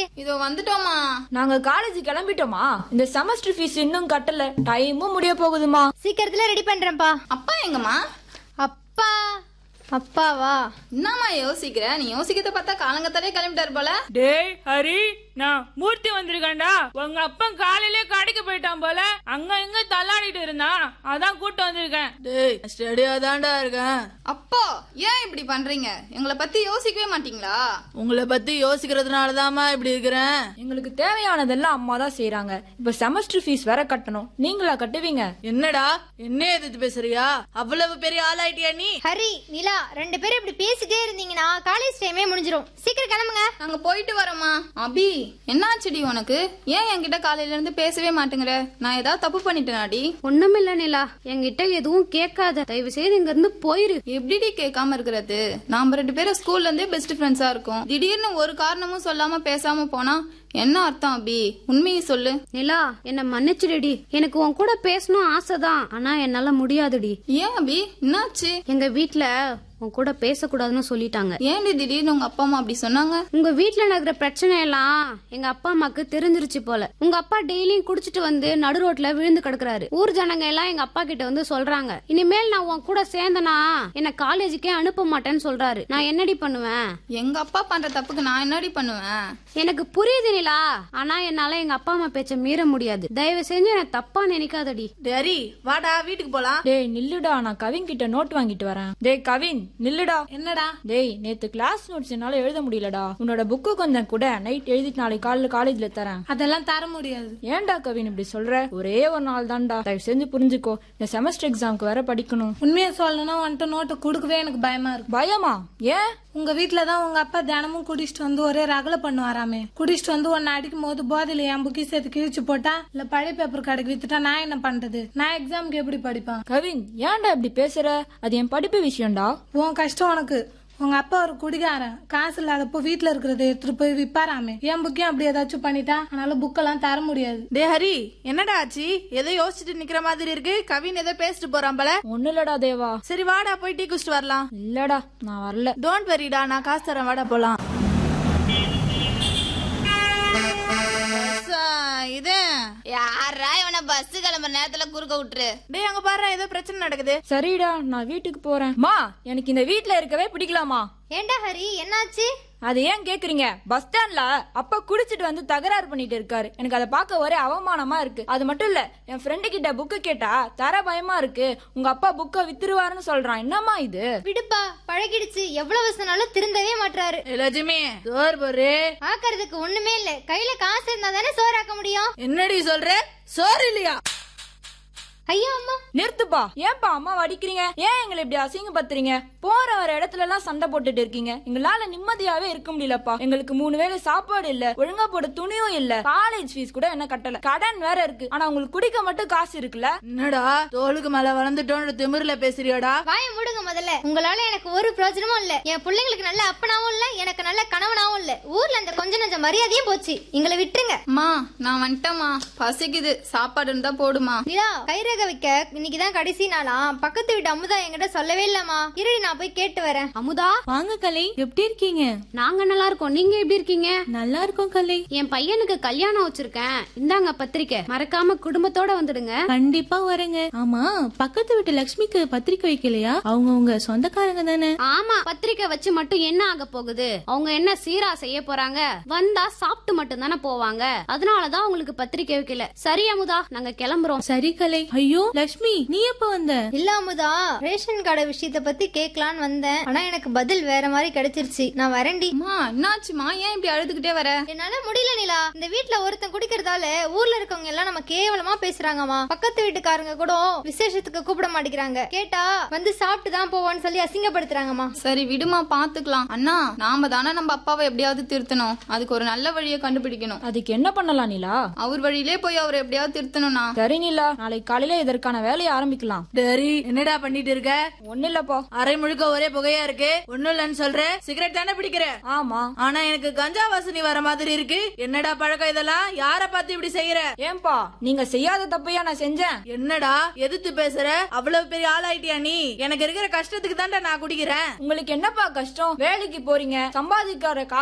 இதோ வந்துட்டோமா நாங்க காலேஜ் கிளம்பிட்டோமா இந்த செமஸ்டர் ஃபீஸ் இன்னும் கட்டல டைமும் முடிய போகுதுமா சீக்கிரத்துல ரெடி பண்றேன்ப்பா அப்பா எங்கம்மா அப்பா அப்பாவா என்னம்மா யோசிக்கிற நீ யோசிக்கிறத பார்த்தா காலங்கத்தாலே கிளம்பிட்டாரு போல டேய் ஹரி நான் மூர்த்தி வந்திருக்கேன்டா உங்க அப்பா காலையிலே கடைக்கு போயிட்டான் போல அங்க இங்க தள்ளாடிட்டு இருந்தான் அதான் கூட்டு வந்திருக்கேன் டேய் ஸ்டடியா தான்டா இருக்கேன் அப்போ ஏன் இப்படி பண்றீங்க எங்களை பத்தி யோசிக்கவே மாட்டீங்களா உங்களை பத்தி யோசிக்கிறதுனால தாம்மா இப்படி இருக்கிறேன் எங்களுக்கு தேவையானதெல்லாம் அம்மா தான் செய்யறாங்க இப்ப செமஸ்டர் ஃபீஸ் வேற கட்டணும் நீங்களா கட்டுவீங்க என்னடா என்ன எதிர்த்து பேசுறியா அவ்வளவு பெரிய ஆளாயிட்டியா நீ ஹரி நிலா ரெண்டு பேரும் இப்படி பேசிட்டே இருந்தீங்கன்னா காலேஜ் டைமே முடிஞ்சிரும் சீக்கிரம் கிளம்புங்க நாங்க போயிட்டு வரோமா அபி என்னாச்சுடி உனக்கு ஏன் என்கிட்ட காலையில இருந்து பேசவே மாட்டேங்கிற நான் ஏதாவது தப்பு பண்ணிட்டேனாடி ஒண்ணுமில்ல நிலா என்கிட்ட எதுவும் கேட்காத தயவு செய்து இங்க இருந்து போயிரு எப்படிடி கேட்காம இருக்கிறது நாம ரெண்டு பேரும் ஸ்கூல்ல இருந்தே பெஸ்ட் ஃப்ரெண்ட்ஸா இருக்கோம் திடீர்னு ஒரு காரணமும் சொல்லாம பேசாம போனா என்ன அர்த்தம் அபி உண்மையை சொல்லு நிலா என்ன மன்னிச்சிடுடி எனக்கு உன் கூட பேசணும் ஆசைதான் ஆனா என்னால முடியாதுடி ஏன் அபி என்னாச்சு எங்க வீட்ல உன் கூட பேசக்கூடாதுன்னு சொல்லிட்டாங்க ஏன்டி திடீர்னு உங்க அப்பா அம்மா அப்படி சொன்னாங்க உங்க வீட்ல நடக்கிற பிரச்சனை எல்லாம் எங்க அப்பா அம்மாக்கு தெரிஞ்சிருச்சு போல உங்க அப்பா டெய்லியும் குடிச்சிட்டு வந்து நடு ரோட்ல விழுந்து கிடக்குறாரு ஊர் ஜனங்க எல்லாம் எங்க அப்பா கிட்ட வந்து சொல்றாங்க இனிமேல் நான் உன் கூட சேர்ந்தனா என்ன காலேஜுக்கே அனுப்ப மாட்டேன்னு சொல்றாரு நான் என்னடி பண்ணுவேன் எங்க அப்பா பண்ற தப்புக்கு நான் என்னடி பண்ணுவேன் எனக்கு புரியுது நிலா ஆனா என்னால எங்க அப்பா அம்மா பேச்ச மீற முடியாது தயவு செஞ்சு என்ன தப்பா நினைக்காதடி டேரி வாடா வீட்டுக்கு போலாம் டேய் நில்லுடா நான் கவின் கிட்ட நோட் வாங்கிட்டு வரேன் டேய் கவின் நில்லுடா என்னடா டேய் நேத்து கிளாஸ் நோட்ஸ் என்னால எழுத முடியலடா உன்னோட புக்கு கொஞ்சம் கூட நைட் எழுதிட்டு நாளைக்கு காலைல காலேஜ்ல தரேன் அதெல்லாம் தர முடியாது ஏன்டா கவின் இப்படி சொல்ற ஒரே ஒரு நாள் தான்டா தயவு செஞ்சு புரிஞ்சுக்கோ இந்த செமஸ்டர் எக்ஸாம்க்கு வேற படிக்கணும் உண்மையை சொல்லணும்னா வந்துட்டு நோட்டு கொடுக்கவே எனக்கு பயமா இருக்கு பயமா ஏன் உங்க வீட்ல தான் உங்க அப்பா தினமும் குடிச்சிட்டு வந்து ஒரே ரகலை பண்ணுவாராமே குடிச்சிட்டு வந்து உன்னை அடிக்கும் போது போதையில என் புக்கி சேர்த்து கிழிச்சு போட்டா இல்ல பழைய பேப்பர் கடைக்கு வித்துட்டா நான் என்ன பண்றது நான் எக்ஸாம்க்கு எப்படி படிப்பேன் கவின் ஏன்டா இப்படி பேசுற அது என் படிப்பு விஷயம்டா உன் கஷ்டம் உனக்கு உங்க அப்பா ஒரு குடிகாரன் காசு இல்லாதப்போ வீட்ல இருக்கிறத எடுத்துட்டு போய் விப்பாராமே என் புக்கையும் அப்படி ஏதாச்சும் பண்ணிட்டா அதனால புக்கெல்லாம் தர முடியாது டே ஹரி என்னடா ஆச்சு ஏதோ யோசிச்சுட்டு நிக்கிற மாதிரி இருக்கு கவின் ஏதோ பேசிட்டு போறான் போல ஒண்ணு இல்லடா தேவா சரி வாடா போய் டீ குடிச்சிட்டு வரலாம் இல்லடா நான் வரல டோன்ட் வெரிடா நான் காசு தரேன் வாடா போலாம் இது யாரா இவனை பஸ் கிளம்புற நேரத்துல குறுக்க விட்டுரு டேய் அங்க பாரு ஏதோ பிரச்சனை நடக்குது சரிடா நான் வீட்டுக்கு போறேன் மா எனக்கு இந்த வீட்ல இருக்கவே பிடிக்கலாமா ஏண்டா ஹரி என்னாச்சு அது ஏன் கேக்குறீங்க பஸ் ஸ்டாண்ட்ல அப்பா குடிச்சிட்டு வந்து தகராறு பண்ணிட்டு இருக்காரு எனக்கு அதை பார்க்க ஒரே அவமானமா இருக்கு அது மட்டும் இல்ல என் ஃப்ரெண்டு கிட்ட புக்கு கேட்டா தர பயமா இருக்கு உங்க அப்பா புக்க வித்துருவாருன்னு சொல்றான் என்னம்மா இது விடுப்பா பழகிடுச்சு எவ்வளவு சொன்னாலும் திருந்தவே மாட்டாரு ஏய், லட்சுமி சோறு போரு ஆக்கறதுக்கு ஒண்ணுமே இல்ல கையில காசு இருந்தா தானே சோறாக்க முடியும் என்னடி சொல்ற சோறு இல்லையா ஐயோ அம்மா நிறுத்துப்பா ஏன்பா அம்மா அடிக்கிறீங்க ஏன் எங்களை இப்படி அசிங்கப்படுத்துறீங்க போற வர இடத்துல எல்லாம் சண்டை போட்டுட்டு இருக்கீங்க எங்களால நிம்மதியாவே இருக்க முடியலப்பா எங்களுக்கு மூணு வேளை சாப்பாடு இல்ல ஒழுங்கா போட துணியும் இல்ல காலேஜ் ஃபீஸ் கூட என்ன கட்டல கடன் வேற இருக்கு ஆனா உங்களுக்கு குடிக்க மட்டும் காசு இருக்குல்ல என்னடா தோளுக்கு மேல வளர்ந்துட்டோன்ற திமிர்ல பேசுறியாடா வாய மூடுங்க முதல்ல உங்களால எனக்கு ஒரு பிரயோஜனமும் இல்ல என் பிள்ளைங்களுக்கு நல்ல அப்பனாவும் இல்ல எனக்கு நல்ல கணவனாவும் இல்ல ஊர்ல அந்த கொஞ்ச நஞ்ச மரியாதையும் போச்சு எங்களை விட்டுருங்க அம்மா நான் வந்துட்டேம்மா பசிக்குது சாப்பாடு இருந்தா போடுமா நிலா கைரேக வைக்க இன்னைக்குதான் கடைசி நாளா பக்கத்து வீட்டு அமுதா என்கிட்ட சொல்லவே இல்லம்மா இருடி நான் போய் கேட்டு வரேன் அமுதா வாங்க கலை எப்படி இருக்கீங்க நாங்க நல்லா இருக்கோம் நீங்க எப்படி இருக்கீங்க நல்லா இருக்கோம் கலை என் பையனுக்கு கல்யாணம் வச்சிருக்கேன் இந்தாங்க பத்திரிக்கை மறக்காம குடும்பத்தோட வந்துடுங்க கண்டிப்பா வரேங்க ஆமா பக்கத்து வீட்டு லக்ஷ்மிக்கு பத்திரிக்கை வைக்கலையா அவங்க உங்க சொந்தக்காரங்க தானே ஆமா பத்திரிக்கை வச்சு மட்டும் என்ன ஆக போகுது அவங்க என்ன சீரா செய்ய போறாங்க வந்தா சாப்பிட்டு மட்டும் தானே போவாங்க அதனாலதான் உங்களுக்கு பத்திரிக்கை வைக்கல சரி அமுதா நாங்க கிளம்புறோம் சரி கலை ஐயோ லக்ஷ்மி நீ எப்ப வந்த இல்ல அமுதா ரேஷன் கடை விஷயத்த பத்தி கேட்கலான்னு வந்தேன் ஆனா எனக்கு பதில் வேற மாதிரி கிடைச்சிருச்சு நான் வரேன்டி அம்மா என்னாச்சுமா ஏன் இப்படி அழுதுகிட்டே வர என்னால முடியல நிலா இந்த வீட்ல ஒருத்தன் குடிக்கிறதால ஊர்ல இருக்கவங்க எல்லாம் நம்ம கேவலமா பேசுறாங்கம்மா பக்கத்து வீட்டுக்காரங்க கூட விசேஷத்துக்கு கூப்பிட மாட்டேங்கிறாங்க கேட்டா வந்து சாப்பிட்டு தான் போவான்னு சொல்லி அசிங்கப்படுத்துறாங்கம்மா சரி விடுமா பாத்துக்கலாம் அண்ணா நாம தானே நம்ம அப்பாவை எப்படியாவது திருத்தணும் அதுக்கு ஒரு நல்ல வழியை கண்டுபிடிக்கணும் அதுக்கு என்ன பண்ணலாம் நிலா அவர் வழியிலே போய் அவரை எப்படியாவது திருத்தணும்னா சரி நிலா நாளைக்கு காலையில இதற்கான வேலையை ஆரம்பிக்கலாம் டேரி என்னடா பண்ணிட்டு இருக்க ஒண்ணு இல்லப்பா அரை முழுக்க ஒரே புகையா இருக்கு ஒண்ணும் இல்லன்னு சொல்ற சிகரெட் தானே பிடிக்கிற ஆமா ஆனா எனக்கு கஞ்சா வாசனை வர மாதிரி இருக்கு என்னடா பழக்கம் இதெல்லாம் யார பார்த்து இப்படி செய்யற ஏன்பா நீங்க செய்யாத தப்பையா நான் செஞ்சேன் என்னடா எதிர்த்து பேசுற அவ்வளவு பெரிய ஆளாயிட்டியா நீ எனக்கு இருக்கிற கஷ்டத்துக்கு தான்டா நான் குடிக்கிறேன் உங்களுக்கு என்னப்பா கஷ்டம் வேலைக்கு போறீங்க சம்பாதிக்கிற